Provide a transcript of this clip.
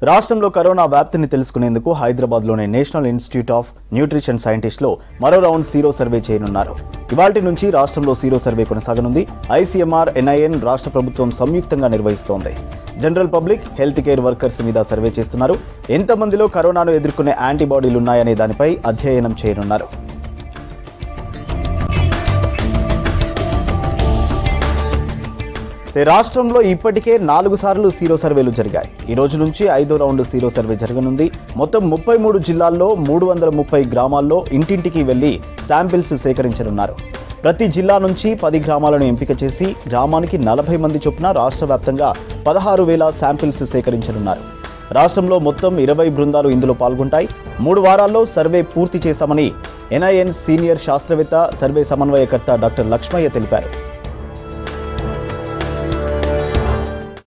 రాష్ట్రంలో కరోనా వ్యాప్తిని తెలుసుకునేందుకు హైదరాబాద్లోని నేషనల్ ఇన్స్టిట్యూట్ ఆఫ్ న్యూట్రిషన్ సైంటిస్ట్లో మరో రౌండ్ సీరో సర్వే చేయనున్నారు ఇవాల్టి నుంచి రాష్ట్రంలో సీరో సర్వే కొనసాగనుంది ఐసీఎంఆర్ ఎన్ఐఎన్ రాష్ట్ర ప్రభుత్వం సంయుక్తంగా నిర్వహిస్తోంది general public health care workers మీద సర్వే చేస్తున్నారు ఎంతమందిలో కరోనాను ఎదుర్కొనే యాంటీబాడీలు ఉన్నాయనే దానిపై అధ్యయనం చేయనున్నారు అయితే రాష్ట్రంలో ఇప్పటికే నాలుగు సార్లు సీరో సర్వేలు జరిగాయి ఈ రోజు నుంచి ఐదో రౌండ్ సీరో సర్వే జరగనుంది మొత్తం ముప్పై మూడు జిల్లాల్లో మూడు వందల ముప్పై గ్రామాల్లో ఇంటింటికి వెళ్లి శాంపిల్స్ సేకరించనున్నారు ప్రతి జిల్లా నుంచి పది గ్రామాలను ఎంపిక చేసి గ్రామానికి నలభై మంది చొప్పున రాష్ట్ర వ్యాప్తంగా పదహారు వేల శాంపిల్స్ సేకరించనున్నారు రాష్ట్రంలో మొత్తం ఇరవై బృందాలు ఇందులో పాల్గొంటాయి మూడు వారాల్లో సర్వే పూర్తి చేస్తామని ఎన్ఐఎన్ సీనియర్ శాస్త్రవేత్త సర్వే సమన్వయకర్త డాక్టర్ లక్ష్మయ్య తెలిపారు